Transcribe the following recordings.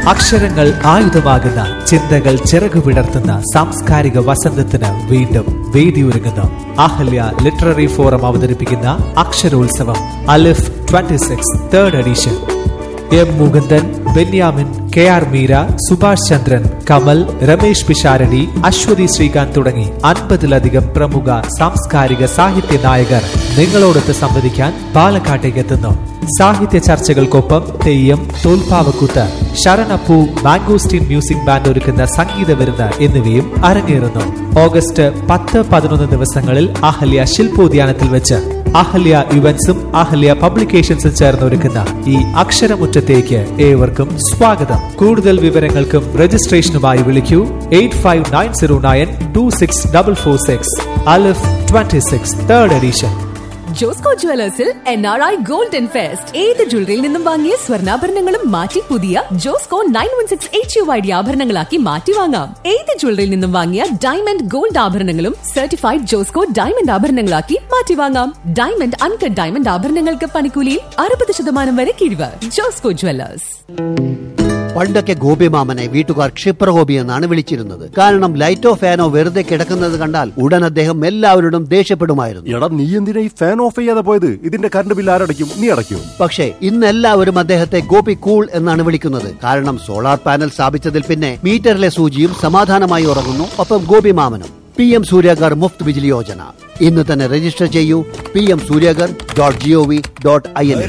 അക്ഷരങ്ങൾ ആയുധമാകുന്ന ചിന്തകൾ ചിറകു വിടർത്തുന്ന സാംസ്കാരിക വസന്തത്തിന് വീണ്ടും വേദിയൊരുങ്ങുന്നു അഹല്യ ലിറ്റററി ഫോറം അവതരിപ്പിക്കുന്ന Aksharotsavam Alif 26 six third edition M Mukundan Benyamin K R Meera Subhash Chandran Kamal Ramesh Pisharody Aswathy Sreekanth തുടങ്ങി അൻപതിലധികം പ്രമുഖ സാംസ്കാരിക സാഹിത്യ നായകർ നിങ്ങളോടൊത്ത് സംവദിക്കാൻ പാലക്കാട്ടേക്ക് എത്തുന്നു സാഹിത്യ ചർച്ചകൾക്കൊപ്പം തെയ്യം തോൽപ്പാവക്കൂത്ത് ശരണപ്പൂ മാംഗോസ്റ്റീൻ മ്യൂസിക് ബാൻഡ് ഒരുക്കുന്ന സംഗീത വിരുന്ന് എന്നിവയും അരങ്ങേറുന്നു ഓഗസ്റ്റ് പത്ത് പതിനൊന്ന് ദിവസങ്ങളിൽ അഹല്യ ശില്പോദ്യാനത്തിൽ വെച്ച് അഹല്യ ഇവന്റ്സും അഹല്യ പബ്ലിക്കേഷൻസും ചേർന്ന് ഒരുക്കുന്ന ഈ അക്ഷരമുറ്റത്തേക്ക് ഏവർക്കും സ്വാഗതം കൂടുതൽ വിവരങ്ങൾക്കും രജിസ്ട്രേഷനുമായി വിളിക്കൂ eight five nine zero nine two six double four six Alif twenty six third edition Josco ജുവലേഴ്സിൽ N R I golden fest ഏത് ജ്വല്ലറിയിൽ നിന്നും വാങ്ങിയ സ്വർണ്ണാഭരണങ്ങളും മാറ്റി പുതിയ Josco nine one six H U I D ആഭരണങ്ങളാക്കി മാറ്റി വാങ്ങാം ഏത് ജ്വല്ലറിയിൽ നിന്നും വാങ്ങിയ ഡയമണ്ട് ഗോൾഡ് ആഭരണങ്ങളും സർട്ടിഫൈഡ് ജോസ്കോ ഡയമണ്ട് ആഭരണങ്ങളാക്കി മാറ്റി വാങ്ങാം ഡയമണ്ട് അൺകട്ട് ഡയമണ്ട് ആഭരണങ്ങൾക്ക് പണിക്കൂലിയിൽ അറുപത് ശതമാനം വരെ കിഴിവ് ജോസ്കോ ജുവലേഴ്സ് പണ്ടൊക്കെ ഗോപിമാമനെ വീട്ടുകാർ ക്ഷിപ്രഗോപി എന്നാണ് വിളിച്ചിരുന്നത് കാരണം ലൈറ്റോ ഫാനോ വെറുതെ കിടക്കുന്നത് കണ്ടാൽ ഉടൻ അദ്ദേഹം എല്ലാവരോടും ദേഷ്യപ്പെടുമായിരുന്നു എടാ നീ എന്തിനാ ഈ ഫാൻ ഓഫ് ചെയ്യാതെ പോയത് ഇതിന്റെ കറണ്ട് ബില്ല് ആരടയ്ക്കും നീ അടയ്ക്കും പക്ഷേ ഇന്ന് എല്ലാവരും അദ്ദേഹത്തെ ഗോപി കൂൾ എന്നാണ് വിളിക്കുന്നത് കാരണം സോളാർ പാനൽ സ്ഥാപിച്ചതിൽ പിന്നെ മീറ്ററിലെ സൂചിയും സമാധാനമായി ഉറങ്ങുന്നു ഒപ്പം ഗോപിമാമനും പി എം സൂര്യഗർ മുഫ്ത് ബിജിലി യോജന ഇന്ന് തന്നെ രജിസ്റ്റർ ചെയ്യൂ P M Suryaghar dot G O V dot I N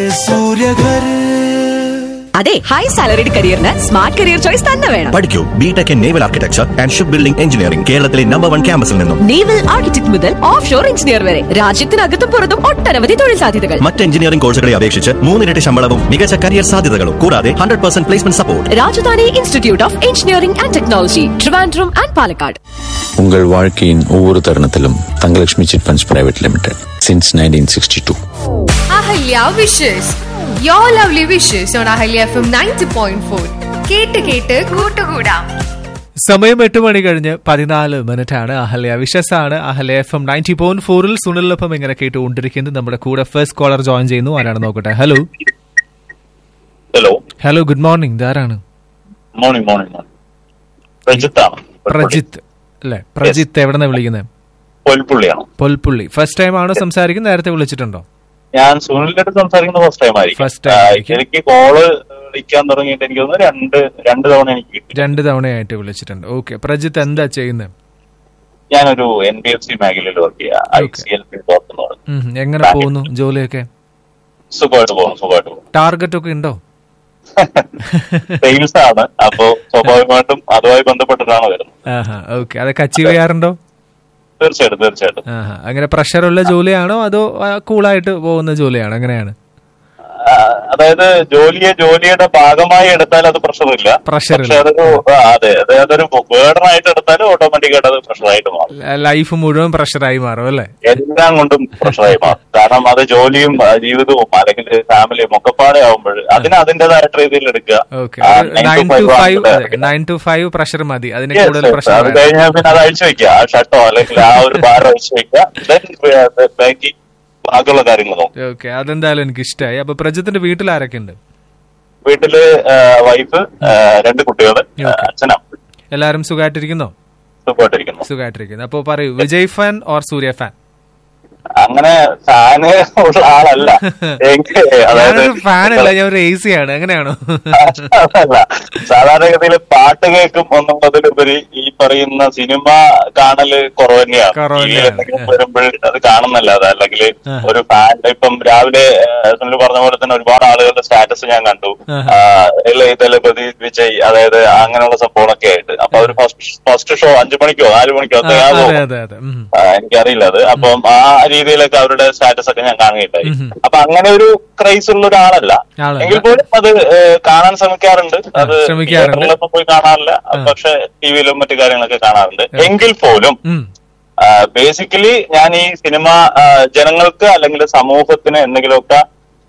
അതെ ഹൈ സാലറിഡ് കരിയറിന് സ്മാർട്ട് കരിയർ ചോയ്സ് തന്നെ വേണം പഠിക്കൂ BTech in naval architecture and ship building engineering കേരളത്തിലെ നമ്പർ വൺ ക്യാമ്പസിൽ നിന്നും നേവൽ ആർക്കിടെക്ട് മുതൽ ഓഫ് ഷോർ എഞ്ചിനീയർ വരെ രാജ്യത്തിനകത്തും പുറത്തും ഒട്ടനവധി തൊഴിൽ സാധ്യതകൾ മറ്റ് എഞ്ചിനീയറിംഗ് കോഴ്സുകളെ അപേക്ഷിച്ച് മൂന്നിരട്ടി ശമ്പളവും മികച്ച കരിയർ സാധ്യതകളും കൂടാതെ hundred percent placement support Rajadhani institute of engineering and technology Trivandrum and Palakkad உங்கள் வாழ்க்கையின் ஒவ்வொரு தருணத்திலும் Thangalakshmi chit funds private limited since nineteen sixty two Ahalya wishes your lovely wishes on Ahalya F M ninety point four കേട്ട് കേട്ട് കൂട്ടുകൂടാം സമയം എട്ട് മണി കഴിഞ്ഞ് പതിനാല് മിനിറ്റ് ആണ് അഹല്യ വിശസാണ് Ahalya F M ninety point ഫോറിൽ സുനിലൊപ്പം ഇങ്ങനെ കേട്ടുകൊണ്ടിരിക്കുന്നത് നമ്മുടെ കൂടെ ഫസ്റ്റ് കോളർ ജോയിൻ ചെയ്യുന്നു ആരാണ് നോക്കട്ടെ hello hello hello good morning ഇതാരാണ് മോർണിംഗ് മോർണിംഗ് മോർണിംഗ് പ്രജിത്താണ് പ്രജിത്ത് അല്ലെ പ്രജിത്ത് എവിടെ നിന്ന് വിളിക്കുന്നത് പൊൽപ്പുള്ളിയാണ് പൊൽപ്പുള്ളി ഫസ്റ്റ് ടൈം ആണോ സംസാരിക്കുന്നത് നേരത്തെ വിളിച്ചിട്ടുണ്ടോ ഞാൻ സുനിലിന്റെ അടുത്ത് സംസാരിക്കുന്നത് ഫസ്റ്റ് ടൈം ആയിരിക്കും First time ആ, ആയിരിക്കും. എനിക്ക് കോള് വിളിക്കാൻ തുടങ്ങിയിട്ട് എനിക്ക് തോന്നുന്നു രണ്ട് രണ്ട് തവണ എനിക്ക് കിട്ടി രണ്ട് തവണയായിട്ട് വിളിച്ചിട്ടുണ്ട് ഓക്കെ പ്രജിത്ത് എന്താ ചെയ്യുന്നത് ഞാനൊരു എൻ ബി എഫ് സി മേഖലയിൽ വർക്ക് ചെയ്യാം I Okay. C L P top എന്ന് പറഞ്ഞു എങ്ങനെ പോകുന്നു ജോലിയൊക്കെ സുഖമായിട്ട് പോകുന്നു സുഖമായിട്ട് പോകുന്നു ടാർഗറ്റ് ഒക്കെ ഉണ്ടോ സെയിൽസ് ആണ് അപ്പോ സ്വാഭാവികമായിട്ടും അതുമായി ബന്ധപ്പെട്ടിട്ടാണ് വരുന്നത് ആഹാ ഓക്കെ അതൊക്കെ അച്ചീവ് ചെയ്യാറുണ്ടോ തീർച്ചയായിട്ടും തീർച്ചയായിട്ടും ആഹാ അങ്ങനെ പ്രഷറുള്ള ജോലിയാണോ അതോ കൂളായിട്ട് പോകുന്ന ജോലിയാണോ എങ്ങനെയാണ് ആ, അതായത് ജോലിയെ ജോലിയുടെ ഭാഗമായി എടുത്താൽ അത് പ്രഷറില്ല Pressure പക്ഷെ അതൊരു ആ, അതെ അതെ അതൊരു ബേർഡനായിട്ട് എടുത്താൽ ഓട്ടോമാറ്റിക്കായിട്ട് അത് പ്രഷറായിട്ട് മാറും ലൈഫ് മുഴുവൻ പ്രഷറായി മാറും അല്ലേ എല്ലാം കൊണ്ടും പ്രഷറായി മാറും കാരണം അത് ജോലിയും ആ, ജീവിതവും അല്ലെങ്കിൽ ഫാമിലിയും ഒക്കെ പാടെ ആവുമ്പോൾ അതിന് അതിന്റേതായിട്ട് രീതിയിൽ എടുക്കുക ഓക്കെ ആ, nine to nine to five five ആണെങ്കിൽ നയൻ ടു ഫൈവ് പ്രഷർ മതി അതിന് Yes, കൂടുതൽ yes. പ്രഷർ അത് കഴിഞ്ഞാൽ പിന്നെ അത് അഴിച്ചു വെക്കുക ആ ഷർട്ടോ അല്ലെങ്കിൽ ആ ഒരു ഭാരം അഴിച്ചു വെക്കുക Then ബാക്കി ബാക്കിയുള്ള കാര്യങ്ങൾ നോക്കും ഓക്കെ അതെന്തായാലും എനിക്ക് ഇഷ്ടമായി അപ്പൊ പ്രജിത്തിന്റെ വീട്ടിൽ ആരൊക്കെ ഉണ്ട് വീട്ടില് വൈഫ് രണ്ട് കുട്ടികൾ അച്ഛനും എല്ലാരും സുഖമായിട്ടിരിക്കുന്നോ സുഖമായിട്ടിരിക്കുന്നു സുഖമായിട്ടിരിക്കുന്നു അപ്പൊ പറയൂ Vijay fan or Surya fan അങ്ങനെ ഫാന് ഉള്ള ആളല്ല എനിക്ക് അതായത് ഞാനൊരു ഫാൻ അല്ല ഞാൻ ഒരു എ സി ആണ് അങ്ങനെയാണോ അതല്ല സാധാരണഗതിയിൽ പാട്ട് കേൾക്കും എന്നുള്ളതിലുപരി ഈ പറയുന്ന സിനിമ കാണല് കുറവ് തന്നെയാണ് കുറവ് ഈ തന്നെയാണ്. എന്തെങ്കിലും വരുമ്പോൾ അത് കാണുന്നല്ലാതെ അല്ലെങ്കിൽ ആ. ഒരു ഫാൻ ഇപ്പം രാവിലെ ഏഹ്, സുനിൽ പറഞ്ഞ പോലെ തന്നെ ഒരുപാട് ആളുകളുടെ സ്റ്റാറ്റസ് ഞാൻ കണ്ടു ആഹാ. ഇളയ തലപതി വിജയ് അതായത് അങ്ങനെയുള്ള സംഭവങ്ങളൊക്കെ ആയിട്ട് അപ്പൊ ഒരു ഫസ്റ്റ് ഫസ്റ്റ് ഷോ അഞ്ചു മണിക്കോ നാലു മണിക്കോ ആ, ഒക്കെ അതെ ആകുമോ അതെ അതെ ഉം. ആ, എനിക്കറിയില്ല അത് അപ്പം ആ രീതിയിലൊക്കെ അവരുടെ സ്റ്റാറ്റസ് ഒക്കെ ഞാൻ കാണുകയുണ്ടായി ഉം. അപ്പൊ അങ്ങനെ ഒരു ക്രൈസ് ഉള്ള ഒരാളല്ല ആളല്ല. എങ്കിൽ പോലും അത് ഏഹ്, കാണാൻ ശ്രമിക്കാറുണ്ട് അത് ശ്രമിക്കാറുണ്ട്. തിയേറ്ററിലൊന്നും പോയി കാണാറില്ല പക്ഷെ ടി വിയിലും മറ്റു കാര്യങ്ങളൊക്കെ കാണാറുണ്ട് എങ്കിൽ പോലും ഉം. ബേസിക്കലി ഞാൻ ഈ സിനിമ ആ, ജനങ്ങൾക്ക് അല്ലെങ്കിൽ സമൂഹത്തിന് എന്തെങ്കിലുമൊക്കെ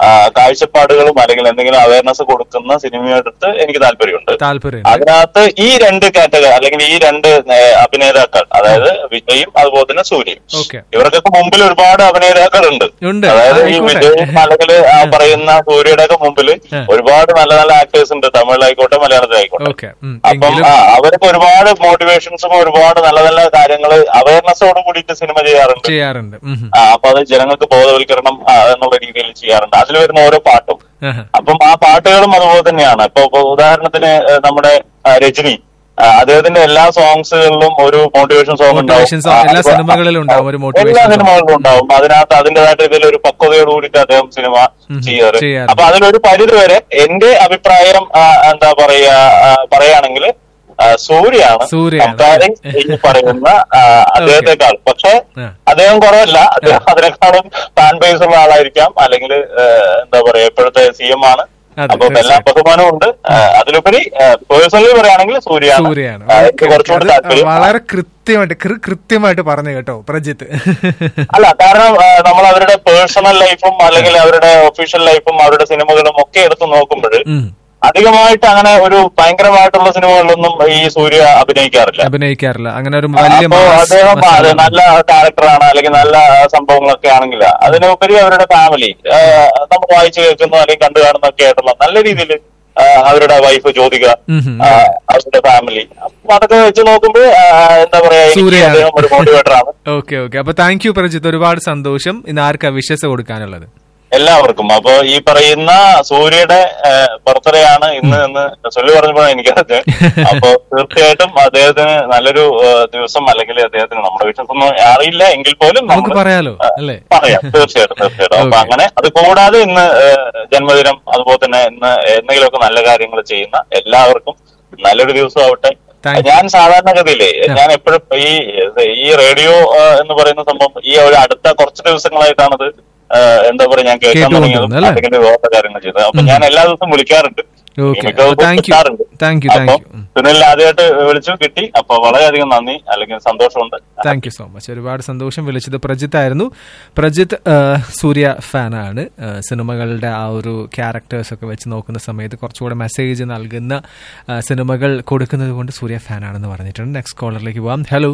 ആ, കാഴ്ചപ്പാടുകളും അല്ലെങ്കിൽ എന്തെങ്കിലും അവയർനെസ് കൊടുക്കുന്ന സിനിമയെടുത്ത് എനിക്ക് താല്പര്യമുണ്ട് താല്പര്യമുണ്ട് അതിനകത്ത് ഈ രണ്ട് കാറ്റഗറി അല്ലെങ്കിൽ ഈ രണ്ട് ഏ, അഭിനേതാക്കൾ അതായത് വിജയും അതുപോലെ തന്നെ സൂര്യയും ഓക്കെ ഇവർക്കൊക്കെ മുമ്പിൽ ഒരുപാട് അഭിനേതാക്കളുണ്ട് ഉണ്ട്. അതായത് ഈ ആയിക്കോട്ടെ. വിജയും അല്ലെങ്കിൽ ആ പറയുന്ന സൂര്യയുടെ ഒക്കെ മുമ്പിൽ ആ. ഒരുപാട് നല്ല നല്ല ആക്ടേഴ്സ് ഉണ്ട് തമിഴിലായിക്കോട്ടെ മലയാളത്തിലായിക്കോട്ടെ ഓക്കെ അപ്പം എങ്കിലും ആ, അവർക്ക് ഒരുപാട് മോട്ടിവേഷൻസും ഒരുപാട് നല്ല നല്ല കാര്യങ്ങൾ അവയർനെസ്സോട് കൂടിയിട്ട് സിനിമ ചെയ്യാറുണ്ട് ചെയ്യാറുണ്ട് ഉം, ഉം. ആ, അപ്പൊ അത് ജനങ്ങൾക്ക് ബോധവൽക്കരണം ആ, എന്നുള്ള രീതിയിൽ ചെയ്യാറുണ്ട് അതിൽ വരുന്ന ഓരോ പാട്ടും ആഹാ. അപ്പം ആ പാട്ടുകളും അതുപോലെ തന്നെയാണ് ഇപ്പൊ ഇപ്പൊ ഉദാഹരണത്തിന് ഏഹ്, നമ്മുടെ ആ, രജനി ആ, അദ്ദേഹത്തിന്റെ എല്ലാ സോങ്സുകളിലും ഒരു മോട്ടിവേഷൻ സോങ് Motivation song എല്ലാ സിനിമകളിലും ഉണ്ടാവും ഒരു motivation എല്ലാ song. സിനിമകളിലും ഉണ്ടാവും അതിനകത്ത് അതിന്റേതായിട്ട് ഇതിൽ ഒരു പക്വതയോട് കൂടിയിട്ട് അദ്ദേഹം സിനിമ ഉം. ചെയ്യാറ് ചെയ്യാറുണ്ട്. അപ്പൊ അതിലൊരു പരിധി വരെ എന്റെ അഭിപ്രായം ആ, എന്താ പറയാ ആ, പറയുകയാണെങ്കിൽ ആ, സൂര്യയാണ് സൂര്യയാണ്. comparing ഈ പറയുന്ന ആ, അദ്ദേഹത്തെക്കാൾ പക്ഷെ ആ. അദ്ദേഹം കുറവല്ല അദ്ദേഹം അതിനേക്കാളും ഫാൻ ബേസ് ഉള്ള ആളായിരിക്കാം അല്ലെങ്കിൽ എന്താ പറയാ ഇപ്പോഴത്തെ സി എം ആണ് അതെ, അപ്പൊ എല്ലാ തീർച്ചയായും. ബഹുമാനവും ഉണ്ട് ആ, അതിലുപരി പേഴ്സണലി പറയുകയാണെങ്കിൽ സൂര്യയാണ് സൂര്യയാണ് ആ, ഓക്കെ, എനിക്ക് ഓക്കെ. കുറച്ചുകൂടി അത് താല്പര്യം വളരെ കൃത്യമായിട്ട് കൃ- കൃത്യമായിട്ട് പറഞ്ഞു കേട്ടോ പ്രജിത്ത് അല്ല കാരണം ആ, നമ്മൾ അവരുടെ പേഴ്സണൽ ലൈഫും അല്ലെങ്കിൽ അവരുടെ ഒഫീഷ്യൽ ലൈഫും അവരുടെ സിനിമകളും ഒക്കെ എടുത്ത് നോക്കുമ്പോൾ ഉം. അധികമായിട്ട് അങ്ങനെ ഒരു ഭയങ്കരമായിട്ടുള്ള സിനിമകളിലൊന്നും ഈ സൂര്യ അഭിനയിക്കാറില്ല അഭിനയിക്കാറില്ല അങ്ങനെ ഒരു വലിയ അപ്പോ mass അദ്ദേഹം മസാല അത് നല്ല ക്യാരക്ടറാണ് അല്ലെങ്കിൽ നല്ല സംഭവങ്ങളൊക്കെ ആണെങ്കിൽ അതിനുപരി അവരുടെ ഫാമിലി നമ്മൾ വായിച്ചു കേൾക്കുന്നു അല്ലെങ്കിൽ കണ്ടു കാണുന്നൊക്കെ ആയിട്ടുള്ള നല്ല രീതിയിൽ അവരുടെ വൈഫ് ജ്യോതിക ഉം ഉം. ആ, അവരുടെ ഫാമിലി അപ്പൊ അതൊക്കെ വെച്ച് നോക്കുമ്പോൾ എന്താ പറയാ എനിക്ക് സൂര്യയാണ്. അദ്ദേഹം ഒരു മോട്ടിവേറ്റർ ആണ് ഓക്കെ ഓക്കെ അപ്പൊ താങ്ക് യു പ്രജിത്ത് ഒരുപാട് സന്തോഷം ഇന്ന് ആർക്കാ വിശ്വസ് കൊടുക്കാനുള്ളത് എല്ലാവർക്കും അപ്പൊ ഈ പറയുന്ന സൂര്യയുടെ ബർത്ത്ഡേ ആണ് ഇന്ന് എന്ന് ചൊല്ലി പറഞ്ഞപ്പോഴാണ് എനിക്കറിഞ്ഞത് അപ്പൊ തീർച്ചയായിട്ടും അദ്ദേഹത്തിന് നല്ലൊരു ആ, ദിവസം അല്ലെങ്കിൽ അദ്ദേഹത്തിന് നമ്മുടെ വിശ്വസൊന്നും അറിയില്ല എങ്കിൽ പോലും നമുക്ക് നമ്മള് പറയാലോ അല്ലേ പറയാം തീർച്ചയായിട്ടും തീർച്ചയായിട്ടും അപ്പൊ Okay. അങ്ങനെ അത് കൂടാതെ ഇന്ന് ആ, ജന്മദിനം അതുപോലെ തന്നെ ഇന്ന് എന്തെങ്കിലുമൊക്കെ നല്ല കാര്യങ്ങൾ ചെയ്യുന്ന എല്ലാവർക്കും നല്ലൊരു ദിവസം ആവട്ടെ Thank you. ഞാൻ സാധാരണഗതിയിലെ ഞാൻ എപ്പോഴും ഈ ഈ റേഡിയോ എന്ന് പറയുന്ന സംഭവം ഈ ഒരു അടുത്ത കുറച്ച് ദിവസങ്ങളായിട്ടാണത് ആ, എന്താ പറയാ ഞാൻ കേൾക്കാൻ കേട്ടുകൊണ്ടിരുന്നത് തുടങ്ങിയതും അല്ലേ? അല്ലെങ്കിൽ വേറെ കാര്യങ്ങൾ ചെയ്തത് അപ്പൊ ഞാൻ എല്ലാ ദിവസവും വിളിക്കാറുണ്ട് Okay. ഈ മിക്ക ദിവസവും Thank you. കിട്ടാറുണ്ട്. Thank you, thank അപ്പൊ you. ഉം. സുനിൽ ആദ്യമായിട്ട് വിളിച്ചു കിട്ടി അപ്പൊ വളരെയധികം നന്ദി അല്ലെങ്കിൽ സന്തോഷമുണ്ട് താങ്ക് യു സോ മച്ച് ഒരുപാട് സന്തോഷം വിളിച്ചത് പ്രജിത്ത് ആയിരുന്നു പ്രജിത്ത് ആ, സൂര്യ ഫാനാണ് ആ, സിനിമകളുടെ ആ ഒരു ക്യാരക്ടേഴ്സ് ഒക്കെ വെച്ച് നോക്കുന്ന സമയത്ത് കുറച്ചുകൂടെ മെസ്സേജ് നൽകുന്ന ആ, സിനിമകൾ കൊടുക്കുന്നത് കൊണ്ട് സൂര്യ ഫാനാണെന്ന് പറഞ്ഞിട്ടുണ്ട് നെക്സ്റ്റ് കോളറിലേക്ക് പോവാം hello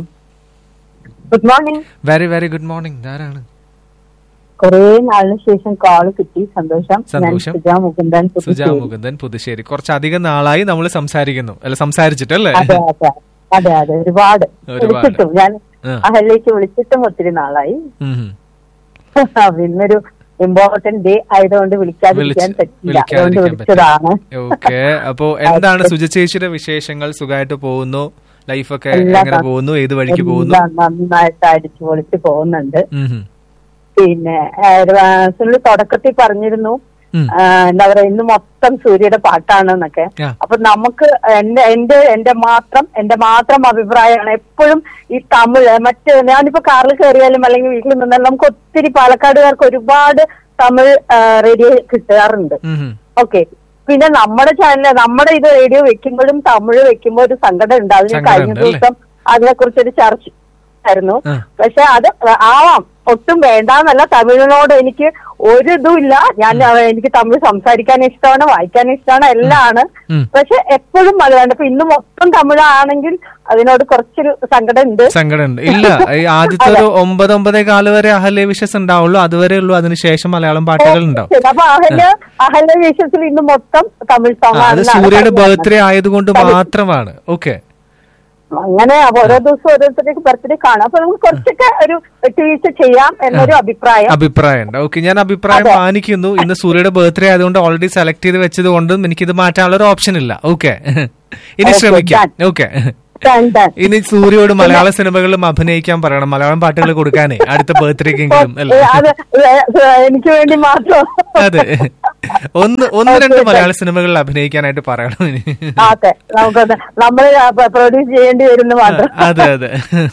good morning very very good morning ധാരാണ് കുറെ നാളിന് ശേഷം കോള് കിട്ടി സന്തോഷം ഞാൻ സന്തോഷം. സുജാ മുകുന്ദൻ സുജാ പുതുശ്ശേരി. മുകുന്ദൻ പുതുശ്ശേരി കുറച്ചധികം നാളായി നമ്മൾ സംസാരിക്കുന്നു അല്ല സംസാരിച്ചിട്ടല്ലേ അതെ അതെ അതെ അതെ ഒരുപാട് ഒരുപാട്. വിളിച്ചിട്ടും ഞാൻ ആ. അഹല്യക്ക് വിളിച്ചിട്ടും ഒത്തിരി നാളായി ഉം ഉം. അപ്പൊ ഇന്നൊരു ഇമ്പോർട്ടന്റ് ഡേ ആയതുകൊണ്ട് വിളിക്കാതിരിക്കാൻ വിളിച്ച്- പറ്റില്ല അതുകൊണ്ട് വിളിക്കാതിരിക്കാൻ വിളിച്ചതാണ് ഓക്കെ അപ്പോ എന്താണ് സുജ ചേച്ചിയുടെ വിശേഷങ്ങൾ സുഖമായിട്ട് പോകുന്നു ലൈഫൊക്കെ എല്ലാം എങ്ങനെ ന- പോകുന്നു ഏത് വഴിക്ക് പോകുന്നു എല്ലാം നന്നായിട്ട് അടിച്ചു പൊളിച്ച് പോകുന്നുണ്ട് ഉം ഉം. പിന്നെ സുനിൽ തുടക്കത്തിൽ പറഞ്ഞിരുന്നു ഉം. ആ, എന്താ പറയാ ഇന്ന് മൊത്തം സൂര്യയുടെ പാട്ടാണെന്നൊക്കെ ആ. അപ്പൊ നമുക്ക് എന്റെ എന്റെ എന്റെ മാത്രം എന്റെ മാത്രം അഭിപ്രായമാണ് എപ്പോഴും ഈ തമിഴ് മറ്റ് ഞാനിപ്പോ കാറിൽ കയറിയാലും അല്ലെങ്കിൽ വീട്ടിൽ നിന്നാലും നമുക്ക് ഒത്തിരി പാലക്കാടുകാർക്ക് ഒരുപാട് തമിഴ് റേഡിയോ കിട്ടാറുണ്ട് ഉം ഉം. ഓക്കെ പിന്നെ നമ്മുടെ ചാനൽ നമ്മുടെ ഇത് റേഡിയോ വെക്കുമ്പോഴും തമിഴ് വെക്കുമ്പോൾ ഒരു സങ്കടം ഉണ്ട് അതിന് സങ്കടം കഴിഞ്ഞ ഉണ്ട് അല്ലേ? ദിവസം അതിനെ കുറിച്ചൊരു ചർച്ച ആയിരുന്നു ആ. പക്ഷെ അത് ആവാം ഒട്ടും വേണ്ടാന്നല്ല തമിഴിനോട് എനിക്ക് ഒരു ഇതും ഇല്ല ഞാൻ അവ- എനിക്ക് തമിഴ് സംസാരിക്കാൻ ഇഷ്ടമാണ് വായിക്കാൻ ഇഷ്ടമാണ് എല്ലാം ആണ് ഉം. പക്ഷെ എപ്പോഴും മലയാളം ഇപ്പൊ ഇന്ന് മൊത്തം തമിഴാണെങ്കിൽ അതിനോട് കുറച്ചൊരു സങ്കടം ഉണ്ട് സങ്കടമുണ്ട് ഇല്ല ഈ ആദ്യത്തെ ഒരു ഒമ്പത് ഒമ്പതേ കാല് വരെ അഹല്യ വിഷസ് ഉണ്ടാവുള്ളൂ അതുവരെ ഉള്ളൂ അതിനുശേഷം മലയാളം പാട്ടുകൾ ഉണ്ടാവും ശരി, അപ്പൊ അഹല്യ അഹല്യ വിഷയത്തിൽ ഇന്ന് മൊത്തം തമിഴ് ആ, സോങ് അത് സൂര്യയുടെ ബർത്ത്ഡേ ആയതുകൊണ്ട് മാത്രമാണ് ഓക്കെ അങ്ങനെ അപ്പൊ ഓരോ ദിവസം ഓരോരുത്തരുടെ ബർത്ത്ഡേ കാണാം അപ്പൊ നമുക്ക് കുറച്ചൊക്കെ ഒരു വിട്ടുവീഴ്ച ചെയ്യാം എന്നൊരു അഭിപ്രായം അഭിപ്രായമുണ്ട് ഓക്കെ ഞാൻ അഭിപ്രായം അതെ. മാനിക്കുന്നു ഇന്ന് സൂര്യയുടെ ബർത്ത്ഡേ ആയതുകൊണ്ട് ഓൾറെഡി സെലക്ട് ചെയ്ത് വെച്ചത് കൊണ്ടും എനിക്കിത് മാറ്റാനുള്ള ഒരു ഓപ്ഷൻ ഇല്ല ഓക്കെ ഇനി Okay, ശ്രമിക്കാം done. Okay Done, done. ഇനി സൂര്യയോട് മലയാള സിനിമകളിലും അഭിനയിക്കാൻ പറയണം മലയാളം പാട്ടുകൾ കൊടുക്കാനേ അടുത്ത ബർത്ത്ഡേക്കെങ്കിലും ഏ, അല്ലേ അത് ഏ, ഏ, എനിക്ക് വേണ്ടി മാത്രം അതെ ഒന്ന് ഒന്ന് രണ്ട് Okay, മലയാള സിനിമകളിൽ അഭിനയിക്കാനായിട്ട് പറയണം ഇനി അതെ നമുക്കത് നമ്മൾ പ്രൊഡ്യൂസ് ചെയ്യേണ്ടി വരുന്നു മാത്രം അതെ അതെ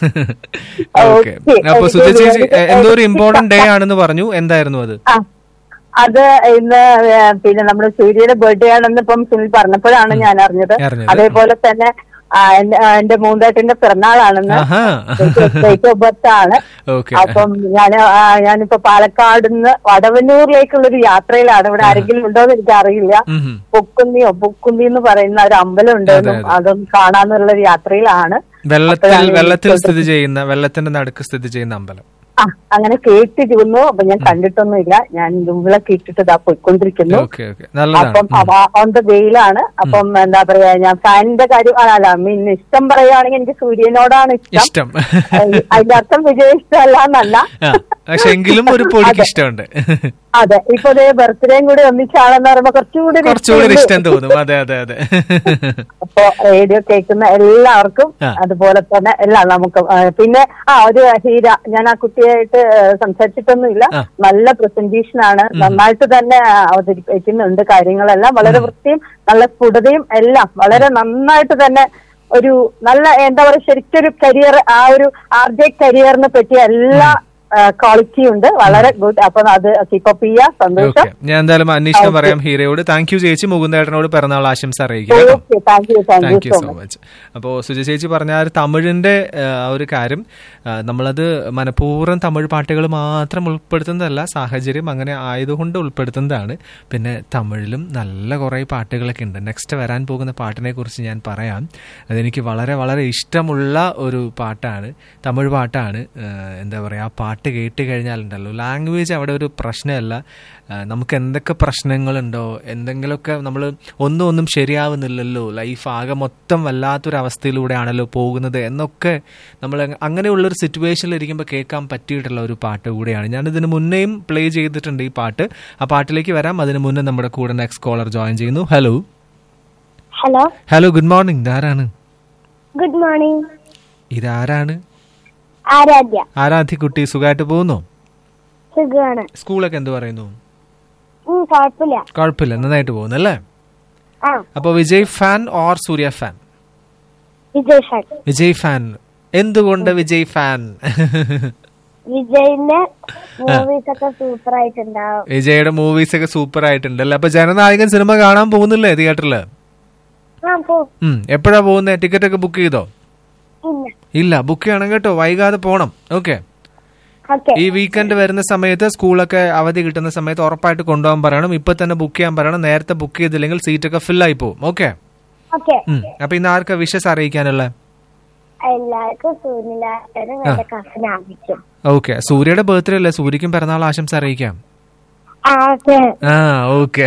ഓക്കെ Okay. അപ്പൊ എനിക്ക് സുജ ചേച്ചി എനിക്ക് എന്തോ ഒരു ഇമ്പോർട്ടന്റ് ഡേ ആണെന്ന് പറഞ്ഞു എന്തായിരുന്നു അത് ആ അത് ഇന്ന് ഏ, പിന്നെ നമ്മുടെ സൂര്യയുടെ ബർത്ത്ഡേ ആണെന്ന് ഇപ്പം സുനിൽ പറഞ്ഞപ്പോഴാണ് ഞാൻ അറിഞ്ഞത് അറിഞ്ഞത്. അതേപോലെ തന്നെ ആ, എന്റെ- ആ, എന്റെ മൂന്തേട്ടന്റെ പിറന്നാളാണെന്ന് ആഹാ. ഡേറ്റ് ഓഫ് ബർത്ത് ആണ് ഓക്കെ അപ്പം ഞാൻ ഞാനിപ്പോ പാലക്കാട് നിന്ന് വടവന്നൂരിലേക്കുള്ള ഒരു യാത്രയിലാണ് ഇവിടെ ആരെങ്കിലും ഉണ്ടോ എന്ന് എനിക്ക് അറിയില്ല ഉം. പൊക്കുന്നിയോ പൊക്കുന്നി എന്ന് പറയുന്ന ഒരു അമ്പലം ഉണ്ടെന്നും അതെ, അതെ. അതൊന്നും കാണാന്നുള്ള ഒരു യാത്രയിലാണ് വെള്ളത്തിൽ അപ്പോഴാണ് വെള്ളത്തിൽ എനിക്ക് സ്ഥിതി ചെയ്യുന്ന വെള്ളത്തിന്റെ നടുക്ക് സ്ഥിതി ചെയ്യുന്ന അമ്പലം ആ അങ്ങനെ കേട്ടിരുന്നു അപ്പൊ ഞാൻ കണ്ടിട്ടൊന്നുമില്ല ഞാൻ മുമ്പിലൊക്കെ ഇട്ടിട്ട് ഇതാ പോയിക്കൊണ്ടിരിക്കുന്നു ഓക്കെ ഓക്കെ നല്ലതാണ് അപ്പം ഓൺ ദ വെയിലാണ് അപ്പം എന്താ പറയാ ഞാൻ ഫാനിന്റെ കാര്യം ആ, അല്ല മീൻ ഇഷ്ടം പറയുകയാണെങ്കിൽ എനിക്ക് സൂര്യനോടാണ് ഇഷ്ടം ഇഷ്ടം ഏഹ് അതിന്റെ അർത്ഥം വിജയ ഇഷ്ടമല്ല എന്നല്ല ആ, പക്ഷെ എങ്കിലും ഒരു പൊടിക്ക് ഇഷ്ടമുണ്ട് അതെ ഇപ്പൊ ഇതേ ബർത്ത്ഡേയും കൂടി ഒന്നിച്ചാണെന്ന് പറയുമ്പോ കുറച്ചുകൂടി ഒരു കുറച്ചുകൂടി ഒരു ഇഷ്ടം ഇഷ്ടമുണ്ട്. തോന്നും അതെ അതെ അതെ അപ്പൊ റേഡിയോ കേൾക്കുന്ന എല്ലാവർക്കും ആ. അതുപോലെ തന്നെ എല്ലാം നമുക്ക് ആ, പിന്നെ ആ ഒരു ഹീര ഞാൻ ആ കുട്ടിയായിട്ട് ആ, സംസാരിച്ചിട്ടൊന്നുമില്ല ആ. നല്ല പ്രസന്റേഷൻ ആണ് നന്നായിട്ട് തന്നെ ആ, അവതരിപ്പിക്കുന്നുണ്ട് കാര്യങ്ങളെല്ലാം വളരെ വൃത്തിയും നല്ല സ്ഫുടതയും എല്ലാം വളരെ നന്നായിട്ട് തന്നെ ഒരു നല്ല എന്താ പറയുക ശരിക്കൊരു കരിയർ ആ ഒരു ആർ ജെ കരിയറിനെ പറ്റിയ എല്ലാ ക്വാളിറ്റി ഉണ്ട് വളരെ ഗുഡ് അപ്പൊ അത് കീപ്പപ്പ് ചെയ്യാ സന്തോഷം ഓക്കെ ഞാൻ എന്തായാലും അന്വേഷണം Okay. പറയാം ഹീരയോട് താങ്ക് യു ചേച്ചി മുകുന്ദേട്ടനോട് പിറന്നാൾ ആശംസ അറിയിക്കുക കേട്ടോ okay thank you thank thank you you so so much much അപ്പോൾ സുജ ചേച്ചി പറഞ്ഞ ആ ഒരു തമിഴിന്റെ ആ, ആ ഒരു കാര്യം ആ, നമ്മളത് മനഃപൂർവ്വം തമിഴ് പാട്ടുകൾ മാത്രം ഉൾപ്പെടുത്തുന്നതല്ല സാഹചര്യം അങ്ങനെ ആയതുകൊണ്ട് ഉൾപ്പെടുത്തുന്നതാണ് പിന്നെ തമിഴിലും നല്ല കുറേ പാട്ടുകളൊക്കെ ഉണ്ട് നെക്സ്റ്റ് വരാൻ പോകുന്ന പാട്ടിനെ കുറിച്ച് ഞാൻ പറയാം അതെനിക്ക് വളരെ വളരെ ഇഷ്ടമുള്ള ഒരു പാട്ടാണ് തമിഴ് പാട്ടാണ് ആ, എന്താ പറയുക ആ പാട്ട് കേട്ട് കഴിഞ്ഞാലുണ്ടല്ലോ ലാംഗ്വേജ് അവിടെ ഒരു പ്രശ്നമല്ല ആ, നമുക്ക് എന്തൊക്കെ പ്രശ്നങ്ങളുണ്ടോ എന്തെങ്കിലുമൊക്കെ നമ്മൾ ഒന്നും ഒന്നും ശരിയാവുന്നില്ലല്ലോ ലൈഫ് ആകെ മൊത്തം വല്ലാത്തൊരു അവസ്ഥയിലൂടെയാണല്ലോ പോകുന്നത് എന്നൊക്കെ നമ്മൾ അങ്ങനെയുള്ളൊരു സിറ്റുവേഷനിൽ ഇരിക്കുമ്പോൾ കേൾക്കാൻ പറ്റിയിട്ടുള്ള ഒരു പാട്ട് കൂടെയാണ് ഞാൻ ഇതിന് മുന്നേയും പ്ലേ ചെയ്തിട്ടുണ്ട് ഈ പാട്ട് ആ പാട്ടിലേക്ക് വരാം അതിന് മുന്നേ നമ്മുടെ കൂടെ നെക്സ്റ്റ് കോളർ ജോയിൻ ചെയ്യുന്നു hello hello hello good morning ഇതാരാണ് ഗുഡ് മോർണിംഗ് ഇതാരാണ് ആരാധ്യ ആരാധ്യ കുട്ടി സുഖമായിട്ട് പോകുന്നു സുഖമാണ് സ്കൂളൊക്കെ എന്ത് പറയുന്നു ഉം, കുഴപ്പമില്ല കുഴപ്പമില്ല നന്നായിട്ട് പോകുന്നു അല്ലേ ആ അപ്പോൾ Vijay fan or Surya fan Vijay fan Vijay fan എന്തുകൊണ്ട് വിജയ് ഫാൻ വിജയിന്റെ മൂവീസ് ഒക്കെ സൂപ്പർ ആയിട്ടുണ്ടാവും വിജയുടെ മൂവീസ് ഒക്കെ സൂപ്പർ ആയിട്ടുണ്ടല്ലേ അപ്പൊ ജനനായകൻ സിനിമ കാണാൻ പോകുന്നില്ലേ തിയേറ്ററില് ആ പോ ഉം എപ്പോഴാ പോകുന്നത് ടിക്കറ്റ് ഒക്കെ ബുക്ക് ചെയ്തോ ഇല്ല ഇല്ല ബുക്ക് ചെയ്യണം കേട്ടോ വൈകാതെ പോണം ഓക്കെ ഓക്കെ ഈ വീക്കെൻഡ് വരുന്ന സമയത്ത് സ്കൂളൊക്കെ അവധി കിട്ടുന്ന സമയത്ത് ഉറപ്പായിട്ട് കൊണ്ടുപോകാൻ പറയണം ഇപ്പൊ തന്നെ ബുക്ക് ചെയ്യാൻ പറയണം നേരത്തെ ബുക്ക് ചെയ്തില്ലെങ്കിൽ സീറ്റൊക്കെ ഫിൽ ആയി പോകും ഓക്കെ ഓക്കെ അപ്പൊ ഇന്ന് ആർക്കാ വിഷസ് അറിയിക്കാനുള്ള എല്ലാവർക്കും സൂര്യലാട്ടനും എന്റെ കസിൻ ആവശ്യം ഓക്കെ സൂര്യയുടെ ബർത്ത്ഡേ അല്ലേ സൂര്യക്കും പിറന്നാൾ ആശംസ അറിയിക്കാം ആ ഓക്കെ ആ ഓക്കെ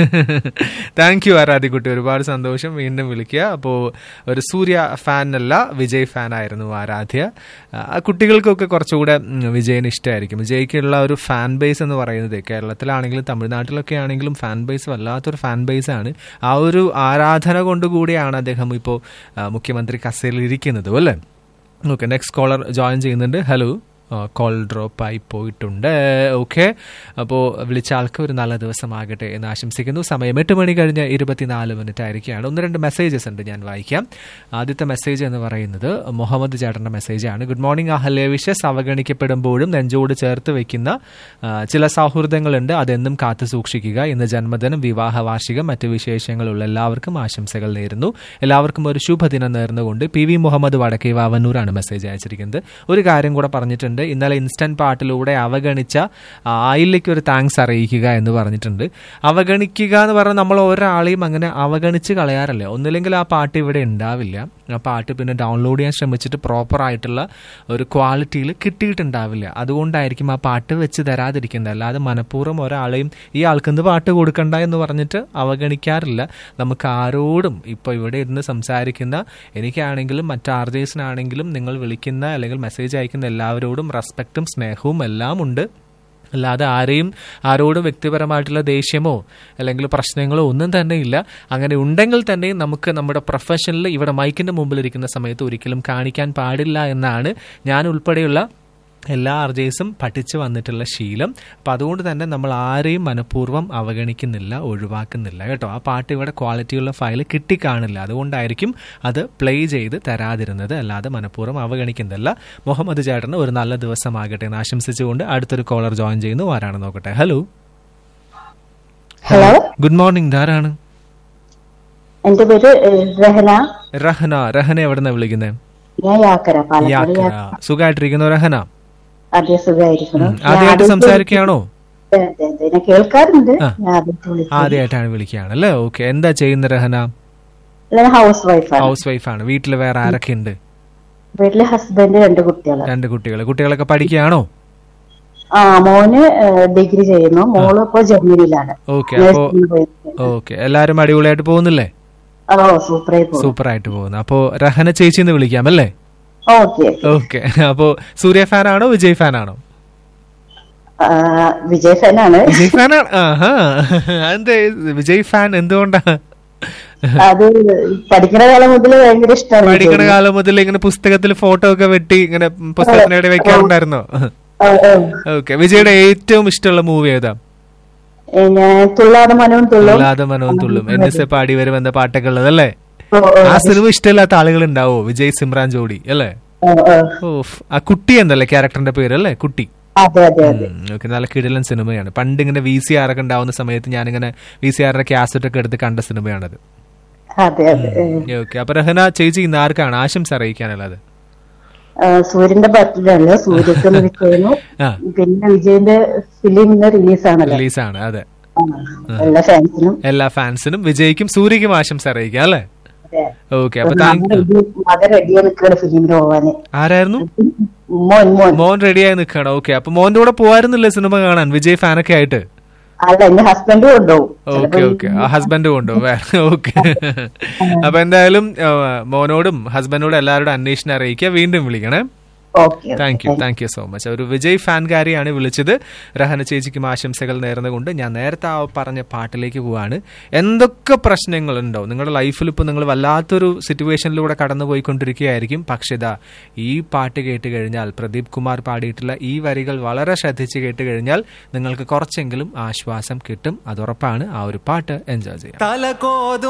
താങ്ക് യു ആരാധ്യക്കുട്ടി ഒരുപാട് സന്തോഷം വീണ്ടും വിളിക്കുക അപ്പോൾ ഒരു സൂര്യ ഫാൻ അല്ല വിജയ് ഫാൻ ആയിരുന്നു ആരാധ്യ ആ കുട്ടികൾക്കൊക്കെ കുറച്ചുകൂടെ ഉം, വിജയന് ഇഷ്ടമായിരിക്കും വിജയ്ക്കുള്ള ഒരു ഫാൻ ബേസ് എന്ന് പറയുന്നത് കേരളത്തിലാണെങ്കിലും തമിഴ്നാട്ടിലൊക്കെ ആണെങ്കിലും ഫാൻ ബേസ് വല്ലാത്തൊരു ഫാൻ ബേസ് ആണ് ആ ഒരു ആരാധന കൊണ്ടുകൂടിയാണ് അദ്ദേഹം ഇപ്പോൾ മുഖ്യമന്ത്രി കസേരയിൽ ഇരിക്കുന്നത് അല്ലേ ഓക്കെ നെക്സ്റ്റ് കോളർ ജോയിൻ ചെയ്യുന്നുണ്ട് ഹലോ കോൾ ഡ്രോപ്പ് ആയി പോയിട്ടുണ്ട് ഓക്കെ അപ്പോൾ വിളിച്ച ആൾക്ക് ഒരു നല്ല ദിവസമാകട്ടെ എന്ന് ആശംസിക്കുന്നു സമയം എട്ട് മണി കഴിഞ്ഞ് ഇരുപത്തിനാല് മിനിറ്റ് ആയിരിക്കുകയാണ് ഒന്ന് രണ്ട് മെസ്സേജസ് ഉണ്ട് ഞാൻ വായിക്കാം ആദ്യത്തെ മെസ്സേജ് എന്ന് പറയുന്നത് മുഹമ്മദ് ചേട്ടൻ്റെ മെസ്സേജാണ് ഗുഡ് മോർണിംഗ് അഹല്യ വിഷസ് അവഗണിക്കപ്പെടുമ്പോഴും നെഞ്ചോട് ചേർത്ത് വെക്കുന്ന ആ, ചില സൗഹൃദങ്ങളുണ്ട് അതെന്നും കാത്തു സൂക്ഷിക്കുക ഇന്ന് ജന്മദിനം വിവാഹ വാർഷികം മറ്റ് വിശേഷങ്ങളുള്ള എല്ലാവർക്കും ആശംസകൾ നേരുന്നു എല്ലാവർക്കും ഒരു ശുഭദിനം നേർന്നുകൊണ്ട് പി വി മുഹമ്മദ് വടക്കേ വാവന്നൂരാണ് മെസ്സേജ് അയച്ചിരിക്കുന്നത് ഒരു കാര്യം കൂടെ പറഞ്ഞിട്ടുണ്ട് ഇന്നലെ ഇൻസ്റ്റന്റ് പാട്ടിലൂടെ അവഗണിച്ച ആ, ആയില്ലേക്ക് ഒരു താങ്ക്സ് അറിയിക്കുക എന്ന് പറഞ്ഞിട്ടുണ്ട് അവഗണിക്കുക എന്ന് പറഞ്ഞാൽ നമ്മൾ ഒരാളെയും അങ്ങനെ അവഗണിച്ച് കളയാറില്ല ഒന്നില്ലെങ്കിൽ ആ പാട്ട് ഇവിടെ ഉണ്ടാവില്ല ആ പാട്ട് പിന്നെ ഡൗൺലോഡ് ചെയ്യാൻ ശ്രമിച്ചിട്ട് പ്രോപ്പർ ആയിട്ടുള്ള ഒരു ക്വാളിറ്റിയിൽ കിട്ടിയിട്ടുണ്ടാവില്ല അതുകൊണ്ടായിരിക്കും ആ പാട്ട് വെച്ച് തരാതിരിക്കുന്നത് അല്ലാതെ മനഃപൂർവ്വം ഒരാളെയും ഈ ആൾക്കെന്ത് പാട്ട് കൊടുക്കണ്ട എന്ന് പറഞ്ഞിട്ട് അവഗണിക്കാറില്ല നമുക്ക് ആരോടും ഇപ്പോൾ ഇവിടെ ഇരുന്ന് സംസാരിക്കുന്ന എനിക്കാണെങ്കിലും മറ്റ് ആർജേഴ്സിനാണെങ്കിലും നിങ്ങൾ വിളിക്കുന്ന അല്ലെങ്കിൽ മെസ്സേജ് അയക്കുന്ന എല്ലാവരോടും റെസ്പെക്റ്റും സ്നേഹവും എല്ലാം ഉണ്ട് അല്ലാതെ ആരെയും ആരോടും വ്യക്തിപരമായിട്ടുള്ള ദേഷ്യമോ അല്ലെങ്കിൽ പ്രശ്നങ്ങളോ ഒന്നും തന്നെ ഇല്ല അങ്ങനെ ഉണ്ടെങ്കിൽ തന്നെ നമുക്ക് നമ്മുടെ പ്രൊഫഷനിൽ ഇവിടെ മൈക്കിന്റെ മുമ്പിൽ ഇരിക്കുന്ന സമയത്ത് ഒരിക്കലും കാണിക്കാൻ പാടില്ല എന്നാണ് ഞാൻ ഉൾപ്പെടെയുള്ള എല്ലാ ആർജേഴ്സും പഠിച്ചു വന്നിട്ടുള്ള ശീലം അപ്പം അതുകൊണ്ട് തന്നെ നമ്മൾ ആരെയും മനഃപൂർവ്വം അവഗണിക്കുന്നില്ല ഒഴിവാക്കുന്നില്ല കേട്ടോ ആ പാട്ട് ഇവിടെ ക്വാളിറ്റിയുള്ള ഫയൽ കിട്ടിക്കാണില്ല അതുകൊണ്ടായിരിക്കും അത് പ്ലേ ചെയ്ത് തരാതിരുന്നത് അല്ലാതെ മനഃപൂർവ്വം അവഗണിക്കുന്നില്ല മുഹമ്മദ് ചേട്ടന് ഒരു നല്ല ദിവസമാകട്ടെ എന്ന് ആശംസിച്ചുകൊണ്ട് അടുത്തൊരു കോളർ ജോയിൻ ചെയ്യുന്നു ആരാണ് നോക്കട്ടെ ഹലോ ഹലോ ഗുഡ് മോർണിംഗ് ധാരാണ് എന്റെ പേര് ഏഹ്, രഹന റഹന റഹന എവിടെന്നാ വിളിക്കുന്നത് ഞാൻ യാക്കര പാലക്കാട് യാക്കര സുഖമായിട്ടിരിക്കുന്നു റഹന അതേ സുഖമായിരിക്കണം ഉം. ആദ്യമായിട്ട് സംസാരിക്കുകയാണോ അതെ, അതെ, അതെ. ഞാൻ കേൾക്കാറുണ്ട് ആ. ഞാൻ ആദ്യമായിട്ട് വിളിച്ചത്. ആദ്യമായിട്ടാണ് വിളിക്കുകയാണ് അല്ലേ ഓക്കെ എന്താ ചെയ്യുന്ന റഹന ഞാൻ ഹൗസ് വൈഫാണ് ഹൗസ് വൈഫാണ് വീട്ടിൽ വേറെ ആരൊക്കെ ഉണ്ട് വീട്ടിലെ ഹസ്ബൻഡ് രണ്ട് കുട്ടികള് രണ്ട് കുട്ടികൾ കുട്ടികളൊക്കെ പഠിക്കുകയാണോ ആ മോന് ഏഹ്, ഡിഗ്രി ചെയ്യുന്നു മോള് ഇപ്പൊ ജർമ്മനിയിലാണ് ഓക്കെ അപ്പോ നഴ്സിംഗിന് പോയി. ഓക്കെ എല്ലാരും അടിപൊളിയായിട്ട് പോകുന്നില്ലേ ഓ സൂപ്പറായി പോകും സൂപ്പർ ആയിട്ട് പോകുന്നു അപ്പോ റഹന ചേച്ചിന്ന് വിളിക്കാം അല്ലേ ഓക്കെ ഓക്കെ അപ്പോ സൂര്യ ഫാൻ ആണോ വിജയ് ഫാൻ ആണോ വിജയ് ഫാനാണ് വിജയ് ഫാൻ ആണ് ആഹാ അതെന്താ വിജയ് ഫാൻ എന്തുകൊണ്ടാ അത് പഠിക്കുന്ന കാലം മുതൽ ഭയങ്കര ഇഷ്ടമാണ് പഠിക്കണ കാലം മുതൽ ഇങ്ങനെ പുസ്തകത്തിൽ ഫോട്ടോ ഒക്കെ വെട്ടി ഇങ്ങനെ പുസ്തകത്തിനിടെ വെക്കാറുണ്ടായിരുന്നോ ഓക്കെ വിജയുടെ ഏറ്റവും ഇഷ്ടമുള്ള മൂവി ഏതാ ഞാൻ തുള്ളാതെ മനവും തുള്ളും തുള്ളാതെ മനവും തുള്ളും എൻ എസ് എ പാടി വരും എന്ന പാട്ടൊക്കെ ഉള്ളത് അല്ലേ ഓ, ഓ, ആ സിനിമ ഇഷ്ടമില്ലാത്ത ആളുകൾ ഉണ്ടാവോ വിജയ് സിമ്രാൻ ജോഡി അല്ലേ ഓ, ഓ. ഓഫ് ആ കുട്ടി എന്നല്ലേ ക്യാരക്ടറിന്റെ പേര് അല്ലേ കുട്ടി അതെ അതെ അതെ ഓക്കെ നല്ല കിടിലൻ സിനിമയാണ് പണ്ട് ഇങ്ങനെ വി സി ആർ ഒക്കെ ഉണ്ടാവുന്ന സമയത്ത് ഞാനിങ്ങനെ വി സി ആറിന്റെ കാസറ്റ് ഒക്കെ എടുത്ത് കണ്ട സിനിമയാണത് അതെ അതെ ഏ. ഓക്കെ അപ്പൊ രഹന ചേച്ചി ഇന്ന് ആർക്കാണ് ആശംസ അറിയിക്കാനുള്ളത് ആ, സൂര്യന്റെ ബർത്ത്ഡേ അല്ലേ സൂര്യക്ക് ഒന്ന് വിജയനും ആ. പിന്നെ വിജയന്റെ ഫിലിം ഇന്ന് റിലീസാണല്ലോ റിലീസാണ് അതെ എല്ലാ ഫാൻസിനും എല്ലാ ഫാൻസിനും വിജയ്ക്കും സൂര്യക്കും ആശംസ അറിയിക്കാം അല്ലേ അതെ. ഓക്കെ അപ്പൊ താങ്ക് മകൻ ready- മകൻ റെഡിയാ നിൽക്കുകയാണ് ഫിലിമിന് പോവാന് ആരായിരുന്നു മോൻ മോൻ മോൻ റെഡിയായി നിൽക്കണം ഓക്കെ അപ്പൊ മോന്റെ കൂടെ പോവായിരുന്നില്ലേ സിനിമ കാണാൻ വിജയ് ഫാനൊക്കെ ആയിട്ട് അല്ല എന്റെ ഹസ്ബൻഡ് കൊണ്ടുപോകും ഓക്കെ ഓക്കെ ആ ഹസ്ബൻഡ് കൊണ്ടോ വേറെ ഓക്കെ അപ്പൊ എന്തായാലും ആ, മോനോടും ഹസ്ബൻഡോടും എല്ലാവരോടും അന്വേഷണം അറിയിക്കുക വീണ്ടും വിളിക്കണേ okay thank you thank you so much ഒരു വിജയ് ഫാൻകാരിയാണ് വിളിച്ചത് രഹന ചേച്ചിക്കും ആശംസകൾ നേർന്നുകൊണ്ട് ഞാൻ നേരത്തെ ആ പറഞ്ഞ പാട്ടിലേക്ക് പോവാണ് എന്തൊക്കെ പ്രശ്നങ്ങളുണ്ടോ നിങ്ങളുടെ ലൈഫിൽ ഇപ്പോൾ നിങ്ങൾ വല്ലാത്തൊരു സിറ്റുവേഷനിലൂടെ കടന്നു പോയിക്കൊണ്ടിരിക്കുകയായിരിക്കും പക്ഷേ ഇതാ ഈ പാട്ട് കേട്ട് കഴിഞ്ഞാൽ പ്രദീപ് കുമാർ പാടിയിട്ടുള്ള ഈ വരികൾ വളരെ ശ്രദ്ധിച്ച് കേട്ട് കഴിഞ്ഞാൽ നിങ്ങൾക്ക് കുറച്ചെങ്കിലും ആശ്വാസം കിട്ടും അത് ഉറപ്പാണ് ആ ഒരു പാട്ട് എൻജോയ് ചെയ്യാം തലകോതു